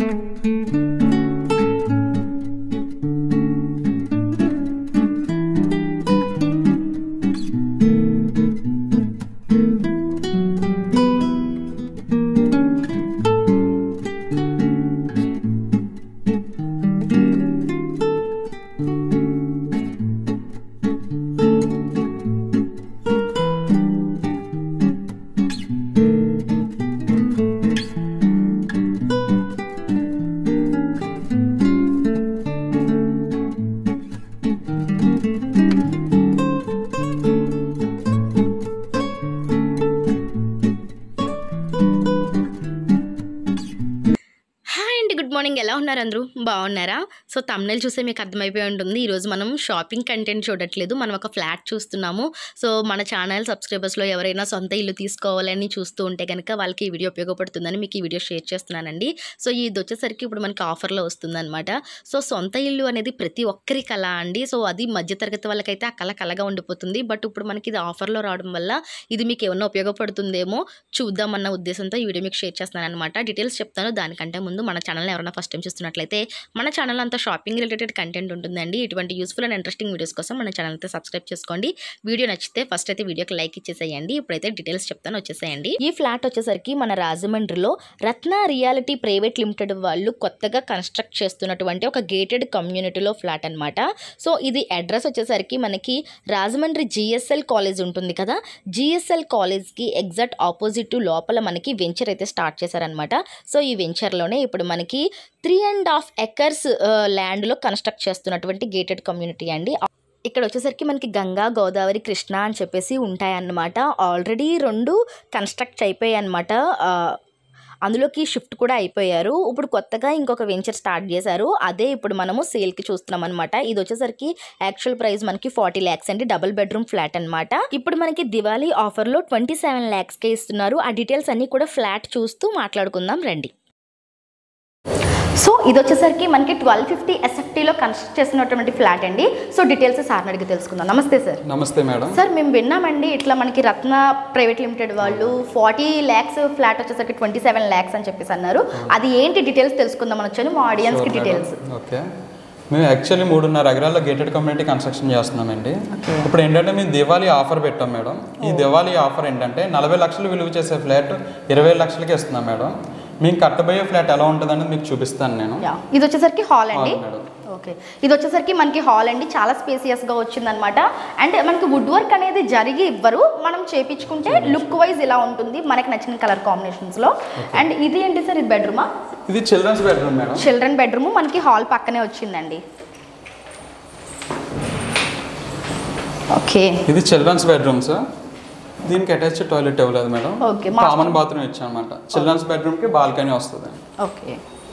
Hi అండి good morning ఎలా ఉన్నారు అందరూ బాగున్నారా సో తమ్నెల్ చూస్తే మీకు అర్థమైపోయి ఉంటుంది ఈరోజు మనం షాపింగ్ కంటెంట్ చూడట్లేదు మనం ఒక ఫ్లాట్ చూస్తున్నాము సో మన ఛానల్ సబ్స్క్రైబర్స్లో ఎవరైనా సొంత ఇల్లు తీసుకోవాలని చూస్తూ ఉంటే కనుక వాళ్ళకి ఈ వీడియో ఉపయోగపడుతుందని మీకు ఈ వీడియో షేర్ చేస్తున్నానండి సో ఇది వచ్చేసరికి ఇప్పుడు మనకి ఆఫర్లో వస్తుందన్నమాట సో సొంత ఇల్లు అనేది ప్రతి ఒక్కరి కళ అండి సో అది మధ్యతరగతి వాళ్ళకైతే ఆ కళ కళగా ఉండిపోతుంది బట్ ఇప్పుడు మనకి ఇది ఆఫర్లో రావడం వల్ల ఇది మీకు ఏమన్నా ఉపయోగపడుతుందేమో చూద్దామన్న ఉద్దేశంతో ఈ వీడియో మీకు షేర్ చేస్తున్నాను అనమాట డీటెయిల్స్ చెప్తాను దానికంటే ముందు మన ఛానల్ ఎవరైనా ఫస్ట్ టైం చూస్తున్నట్లయితే మన ఛానల్ అంతా షాపింగ్ రిలేటెడ్ కంటెంట్ ఉంటుందండి ఇటువంటి యూస్ఫుల్ అండ్ ఇంట్రెస్టింగ్ వీడియోస్ కోసం మన ఛానల్ అయితే సబ్స్క్రైబ్ చేసుకోండి వీడియో నచ్చితే ఫస్ట్ అయితే వీడియోకి లైక్ ఇచ్చేసేయండి ఇప్పుడైతే డీటెయిల్స్ చెప్తాను వచ్చేసేయండి ఈ ఫ్లాట్ వచ్చేసరికి మన రాజమండ్రిలో రత్న రియాలిటీ ప్రైవేట్ లిమిటెడ్ వాళ్ళు కొత్తగా కన్స్ట్రక్ట్ చేస్తున్నటువంటి ఒక గేటెడ్ కమ్యూనిటీలో ఫ్లాట్ అన్నమాట సో ఇది అడ్రస్ వచ్చేసరికి మనకి రాజమండ్రి జిఎస్ఎల్ కాలేజ్ ఉంటుంది కదా జిఎస్ఎల్ కాలేజ్కి ఎగ్జాక్ట్ ఆపోజిట్ లోపల మనకి వెంచర్ అయితే స్టార్ట్ చేశారనమాట సో ఈ వెంచర్లోనే ఇప్పుడు మనకి త్రీ అండ్ హాఫ్ ఎకర్స్ ల్యాండ్లో కన్స్ట్రక్ట్ చేస్తున్నటువంటి గేటెడ్ కమ్యూనిటీ అండి ఇక్కడ వచ్చేసరికి మనకి గంగా గోదావరి కృష్ణ అని చెప్పేసి ఉంటాయన్నమాట ఆల్రెడీ రెండు కన్స్ట్రక్ట్ అయిపోయాయి అనమాట అందులోకి షిఫ్ట్ కూడా అయిపోయారు ఇప్పుడు కొత్తగా ఇంకొక వెంచర్ స్టార్ట్ చేశారు అదే ఇప్పుడు మనము సేల్కి చూస్తున్నాం అనమాట ఇది వచ్చేసరికి యాక్చువల్ ప్రైస్ మనకి ఫార్టీ ల్యాక్స్ అండి డబుల్ బెడ్రూమ్ ఫ్లాట్ అన్నమాట ఇప్పుడు మనకి దివాళీ ఆఫర్లో ట్వంటీ సెవెన్ ల్యాక్స్కే ఇస్తున్నారు ఆ డీటెయిల్స్ అన్నీ కూడా ఫ్లాట్ చూస్తూ మాట్లాడుకుందాం రండి సో ఇది వచ్చేసరికి మనకి ట్వెల్వ్ ఫిఫ్టీ ఎస్ఎఫ్టీలో కన్స్ట్రక్ట్ చేసినటువంటి ఫ్లాట్ అండి సో డీటెయిల్స్ సార్ని అడిగి తెలుసుకుందాం నమస్తే సార్ నమస్తే మేడం సార్ మేము విన్నామండి ఇట్లా మనకి రత్న ప్రైవేట్ లిమిటెడ్ వాళ్ళు ఫార్టీ ల్యాక్స్ ఫ్లాట్ వచ్చేసరికి ట్వంటీ సెవెన్ ల్యాక్స్ అని చెప్పేసి అన్నారు అది ఏంటి డీటెయిల్స్ తెలుసుకుందాం అని వచ్చాను మా ఆడియన్స్కి డీటెయిల్స్ ఓకే మేము యాక్చువల్లీ మూడున్నర ఎకరాల్లో గేటెడ్ కమ్యూనిటీ కన్స్ట్రక్షన్ చేస్తున్నామండి ఇప్పుడు ఏంటంటే మేము దివాళీ ఆఫర్ పెట్టాం మేడం ఈ దివాళీ ఆఫర్ ఏంటంటే నలభై లక్షలు విలువ చేసే ఫ్లాట్ ఇరవై లక్షలకి ఇస్తున్నాం మేడం మేము కట్టబోయే ఫ్లాట్ ఎలా ఉంటుందని మీకు చూపిస్తాను నేను యా ఇది వచ్చేసరికి హాల్ అండి Hall మేడం. ఓకే ఇది వచ్చేసరికి మనకి హాల్ అండి చాలా స్పేసియస్గా వచ్చిందనమాట అండ్ మనకి వుడ్ వర్క్ అనేది జరిగి ఇవ్వరు మనం చేపించుకుంటే లుక్ వైజ్ ఇలా ఉంటుంది మనకి నచ్చిన కలర్ కాంబినేషన్స్లో అండ్ ఇది ఏంటి సార్ ఇది బెడ్రూమా ఇది children's bedroom madam children bedroom మనకి హాల్ పక్కనే వచ్చిందండి ఓకే ఇది చిల్డ్రన్స్ బెడ్రూమ్స్ దీనికి అటాచ్ టాయిలెట్ ఇవ్వలేదు madam Okay, master- common bathroom ఇచ్చాం అనమాట చిల్డ్రన్స్ బెడ్రూమ్కి బాల్కనీ వస్తుంది ఓకే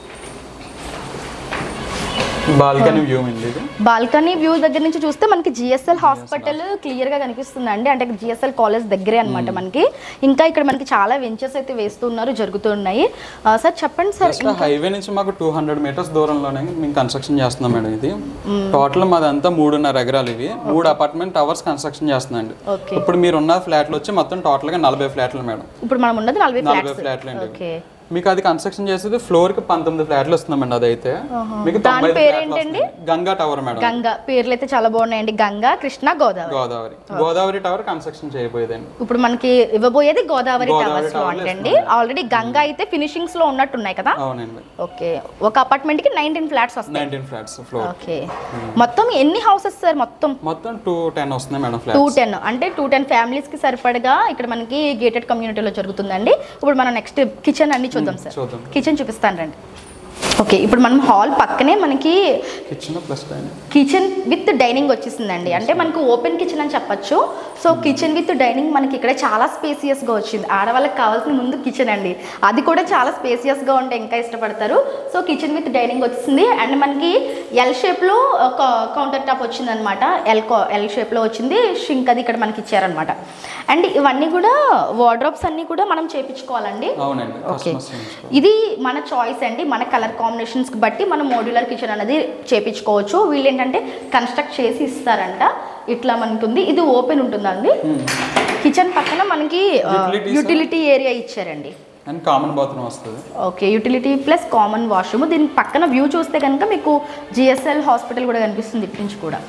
బాల్కనీ వ్యూ అండి ఇది బాల్కనీ వ్యూ దగ్గర నుంచి చూస్తే మనకి జిఎస్ఎల్ హాస్పిటల్ క్లియర్ గా కనిపిస్తుందండి అంటే జిఎస్ఎల్ కాలేజ్ దగ్గరే అన్నమాట మనకి ఇంకా ఇక్కడ మనకి చాలా వెంచర్స్ అయితే వేస్తున్నారు జరుగుతున్నాయి ఆ, సార్ చెప్పండి సార్ జస్ట్ హైవే నుంచి మాకు టూ హండ్రెడ్ మీటర్స్ దూరంలోనే మేము కన్స్ట్రక్షన్ చేస్తున్నాం మేడం ఇది టోటల్ మాదంతా మూడున్నర ఎకరాలు ఇవి మూడు అపార్ట్మెంట్ టవర్స్ కన్స్ట్రక్షన్ చేస్తున్నాండి ఓకే ఇప్పుడు మీరు ఉన్న ఫ్లాట్లు వచ్చి మొత్తం టోటల్ గా నలభై ఫ్లాట్లు మేడం ఇప్పుడు మనం ఉన్నది నలభై నలభై ఫ్లాట్స్ ఫ్లాట్లు అండి ఓకే మీకు అది కన్స్ట్రక్షన్ చేసేది ఫ్లోర్ కి పంతొమ్మిది ఫ్లాట్లు వస్తుందండి అదైతే మీకు దాని తొంభై పేరు ఫ్లాట్లు ఏంటండి? వస్తున్నాయి. గంగా టవర్ మేడం గంగా పేర్లు అయితే చాలా బాగున్నాయండి గంగా కృష్ణ గోదావరి గోదావరి గోదావరి టవర్ కన్స్ట్రక్షన్ చేయబోయేదండి ఇప్పుడు మనకి ఇవ్వబోయేది గోదావరి గోదావరి టవర్స్ లో towers లో అంటండి ఆల్రెడీ గంగా అయితే ఫినిషింగ్స్ లో ఉన్నట్టున్నాయి కదా అవునండి ఓకే ఒక అపార్ట్మెంట్ కి నైన్టీన్ ఫ్లాట్స్ వస్తాయి నైన్టీన్ ఫ్లాట్స్ ఫ్లోర్ ఓకే మొత్తం ఎన్ని హౌసెస్ సార్ మొత్తం మొత్తం టూ టెన్ వస్తున్నాయి మేడం టూ ఫ్లాట్స్ టెన్ అంటే టూ టెన్ ఫ్యామిలీస్ కి సరిపడగా ఇక్కడ మనకి గేటెడ్ కమ్యూనిటీలో జరుగుతుందండి ఇప్పుడు మనం నెక్స్ట్ కిచెన్ అన్ని చూద్దాం సార్ చూద్దాం కిచెన్ చూపిస్తాను రండి ఓకే ఇప్పుడు మనం హాల్ పక్కనే మనకి kitchen plus dining kitchen with dining వచ్చేసిందండి అంటే మనకు ఓపెన్ కిచెన్ అని చెప్పొచ్చు సో కిచెన్ విత్ డైనింగ్ మనకి ఇక్కడ చాలా స్పేసియస్గా వచ్చింది ఆడవాళ్ళకి కావాల్సిన ముందు కిచెన్ అండి అది కూడా చాలా స్పేసియస్గా ఉంటే ఇంకా ఇష్టపడతారు సో కిచెన్ విత్ డైనింగ్ వచ్చింది అండ్ మనకి ఎల్ షేప్లో కౌంటర్ టాప్ వచ్చింది అనమాట ఎల్ ఎల్ షేప్లో వచ్చింది షింక్ అది ఇక్కడ మనకి ఇచ్చారనమాట అండ్ ఇవన్నీ కూడా వార్డ్రోబ్స్ అన్నీ కూడా మనం చేపించుకోవాలండి అవునండి ఓకే కస్టమర్స్ ఇది మన చాయిస్ అండి మన కలర్ కాంబినేషన్స్కి బట్టి మనం మోడ్యులర్ కిచెన్ అనేది చేపించుకోవచ్చు వీళ్ళు ఏంటంటే కన్స్ట్రక్ట్ చేసి ఇస్తారంట ఇట్లా మనకి ఉంది ఇది ఓపెన్ ఉంటుందండి కిచెన్ పక్కన మనకి Utilities, యూటిలిటీ ఏరియా ఇచ్చారండి అండ్ కామన్ బాత్రూమ్ వస్తుంది okay utility plus common washroom దీని పక్కన వ్యూ చూస్తే కనుక మీకు జిఎస్ఎల్ హాస్పిటల్ కూడా కనిపిస్తుంది ఇటు నుంచి కూడా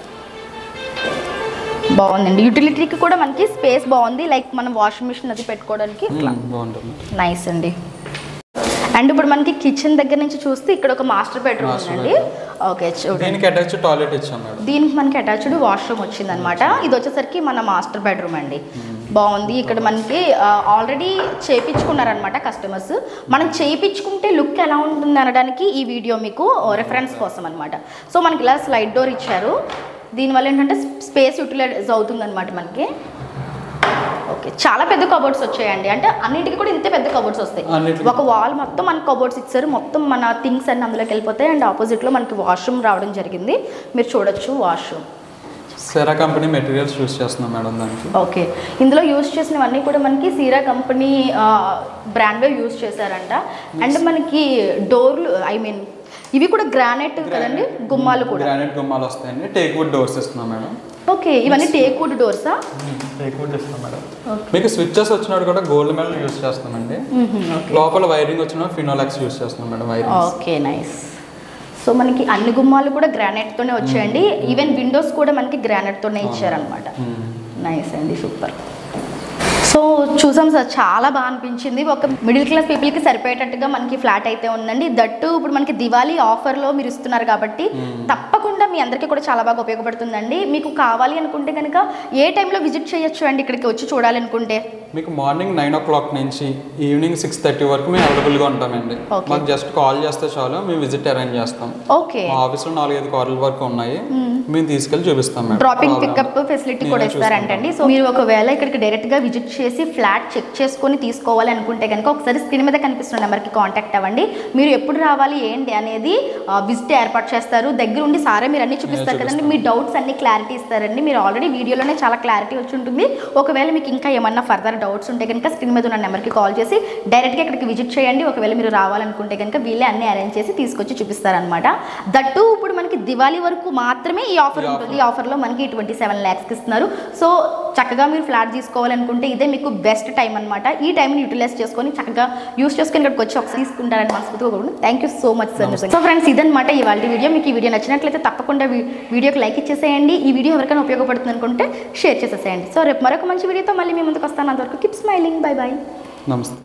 బాగుందండి యూటిలిటీకి కూడా మనకి స్పేస్ బాగుంది లైక్ మనం వాషింగ్ మిషన్ అది పెట్టుకోవడానికి ఇట్లా మ్మ్, బాగుంటుంది నైస్ అండి అండ్ ఇప్పుడు మనకి కిచెన్ దగ్గర నుంచి చూస్తే ఇక్కడ ఒక మాస్టర్ బెడ్రూమ్ Master ఉందండి ఓకే చూడండి దీనికి అటాచ్ టాయిలెట్ ఇచ్చాం మేడం దీనికి మనకి అటాచ్డ్ వాష్రూమ్ వచ్చిందనమాట ఇది వచ్చేసరికి మన మాస్టర్ బెడ్రూమ్ అండి బాగుంది ఇక్కడ మనకి ఆల్రెడీ చేపించుకున్నారనమాట కస్టమర్స్ మనం చేయించుకుంటే లుక్ ఎలా ఉంటుంది అనడానికి ఈ వీడియో మీకు రెఫరెన్స్ కోసం అనమాట సో మనకి ఇలా స్లైడ్ డోర్ ఇచ్చారు దీనివల్ల ఏంటంటే స్పేస్ యూటిలైజ్ అవుతుందన్నమాట మనకి ఓకే చాలా పెద్ద కబోర్డ్స్ వచ్చాయండి అంటే అన్నింటికి కూడా ఇంతే పెద్ద కబోర్డ్స్ వస్తాయి అన్నిటికీ. ఒక వాల్ మొత్తం మనకి కబోర్డ్స్ ఇచ్చారు మొత్తం మన థింగ్స్ అన్ని అందులోకి వెళ్ళిపోతాయి అండ్ ఆపోజిట్లో మనకి వాష్రూమ్ రావడం జరిగింది మీరు చూడొచ్చు washroom Cera company materials use చేస్తున్నాం మేడం దానికి ఓకే ఇందులో యూస్ చేసినవన్నీ కూడా మనకి సీరా కంపెనీ బ్రాండ్లో యూస్ చేశారంట అండ్ మనకి డోర్లు ఐ మీన్ ఇవి కూడా గ్రానైట్ కదండి గుమ్మాలు కూడా గ్రానైట్ గుమ్మాలు వస్తాయండి టేక్ వుడ్ డోర్స్ ఇస్తున్నాం మేడం ఓకే ఇవన్నీ టేక్ వుడ్ డోర్సా టేక్ వుడ్ ఇస్తాం మేడం మీకు స్విచ్చెస్ వచ్చినప్పుడు కూడా గోల్డ్ మెడల్ యూస్ చేస్తామండి లోపల వైరింగ్ వచ్చిన ఫినోలాక్స్ యూస్ చేస్తున్నాం madam wiring okay nice so మనకి అన్ని గుమ్మాలు కూడా గ్రానైట్తోనే వచ్చాయండి ఈవెన్ విండోస్ కూడా మనకి గ్రానైట్తోనే ఇచ్చారనమాట నైస్ అండి సూపర్ సో చూసాం సార్ చాలా బాగా అనిపించింది ఒక మిడిల్ క్లాస్ పీపుల్కి సరిపోయేటట్టుగా మనకి ఫ్లాట్ అయితే ఉందండి దట్టు ఇప్పుడు మనకి దివాళీ ఆఫర్లో మీరు ఇస్తున్నారు కాబట్టి తప్పకుండా మీ అందరికీ కూడా చాలా బాగా ఉపయోగపడుతుందండి మీకు కావాలి అనుకుంటే కనుక ఏ టైంలో విజిట్ చేయొచ్చు అండి ఇక్కడికి వచ్చి చూడాలనుకుంటే మీకు మార్నింగ్ నైన్ ఓ క్లాక్ నుంచి ఈవినింగ్ సిక్స్ థర్టీ వరకు మేము అవైలబుల్గా ఉంటామండి Okay. మాకు జస్ట్ కాల్ చేస్తే చాలు మేము విజిట్ అరేంజ్ చేస్తాం ఓకే మా ఆఫీస్లో నాలుగైదు కార్ల వరకు ఉన్నాయి మేము తీసుకెళ్ళి చూపిస్తాం madam dropping Problem. Pickup facility కూడా నేనే ఇస్తారంటండి సో మీరు ఒకవేళ ఇక్కడికి డైరెక్ట్ గా విజిట్ చేసి ఫ్లాట్ చెక్ చేసుకొని తీసుకోవాలి అనుకుంటే కనుక ఒకసారి స్క్రీన్ మీద కనిపిస్తున్న నెంబర్కి కాంటాక్ట్ అవ్వండి మీరు ఎప్పుడు రావాలి ఏంటి అనేది విజిట్ ఏర్పాటు చేస్తారు దగ్గర ఉండి సారే మీరు అన్ని చూపిస్తారు కదండి మీ డౌట్స్ అన్ని క్లారిటీ ఇస్తారండి మీరు ఆల్రెడీ వీడియోలోనే చాలా క్లారిటీ వచ్చి ఉంటుంది ఒకవేళ మీకు ఇంకా ఏమన్నా ఫర్దర్ డౌట్స్ ఉంటే కనుక స్క్రీన్ మీద ఉన్న నెంబర్కి కాల్ చేసి డైరెక్ట్గా ఇక్కడికి విజిట్ చేయండి ఒకవేళ మీరు రావాలనుకుంటే కనుక వీళ్ళే అన్ని అరేంజ్ చేసి తీసుకొచ్చి చూపిస్తారనమాట దట్టు ఇప్పుడు మనకి దివాళీ వరకు మాత్రమే ఈ ఆఫర్ ఈ ఉంటుంది ఈ ఆఫర్లో మనకి ట్వంటీ సెవెన్ ల్యాక్స్కి ఇస్తున్నారు సో చక్కగా మీరు ఫ్లాట్ తీసుకోవాలనుకుంటే ఇదే మీకు బెస్ట్ టైం అనమాట ఈ టైంని యూటిలైజ్ చేసుకొని చక్కగా యూస్ చేసుకొని ఇక్కడికి వచ్చి ఒకసారి తీసుకుంటారని మనస్ఫూర్తిగా కూడా thank you so much sir so friends ఇదనమాట ఇవాళ వీడియో మీకు ఈ వీడియో నచ్చినట్లయితే తప్పకుండా వీ- వీడియోకి లైక్ ఇచ్చేసేయండి ఈ వీడియో ఎవరికైనా ఉపయోగపడుతుంది అనుకుంటే షేర్ చేసేసేయండి సో రేపు మరొక మంచి వీడియోతో మళ్ళీ మీ ముందుకు వస్తాను అంతవరకు కీప్ స్మైలింగ్ బై బై నమస్తే